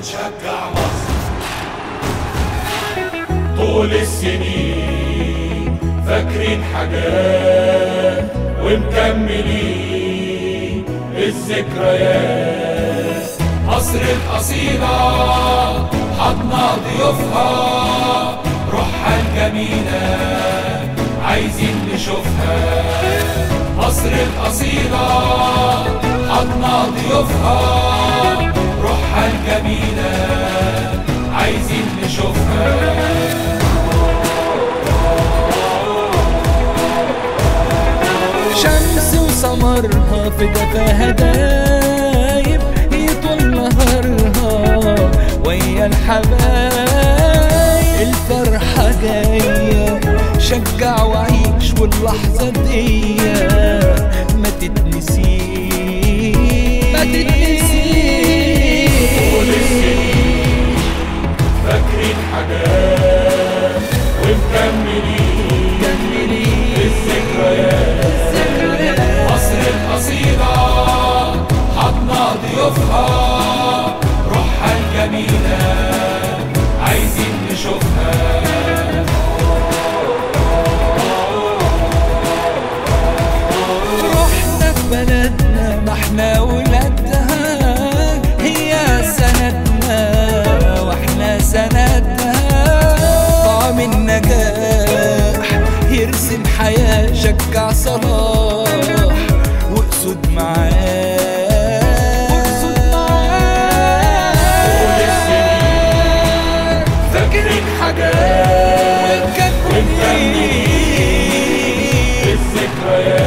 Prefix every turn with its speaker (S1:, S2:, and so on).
S1: بنشجع مصر طول السنين فاكرين حاجات ومكملين الذكريات مصر الأصيلة حضنا ضيوفها روحها الجميلة عايزين نشوفها مصر الأصيلة حضنا ضيوفها روحها الجميلة عايزين نشوفها
S2: شمس وسمرها في جفاها دايب يطول نهارها ويا الحبايب الفرحة جاية شجع وعيش واللحظة دي ما تتنسيش ما
S1: طول
S2: تتنسيش
S1: السنين فاكرين حاجات ومكملين الذكريات مصر الأصيلة حضنا ضيوفها روحها الجميلة عايزين نشوفها
S2: رحنا في بلدنا ما احنا ولادها هي سندنا واحنا سندها طعم النجاح يرسم حياة شجع صلاح واقصد معاه واقصد
S1: طول السنين فاكرين حاجات ومكملين الذكريات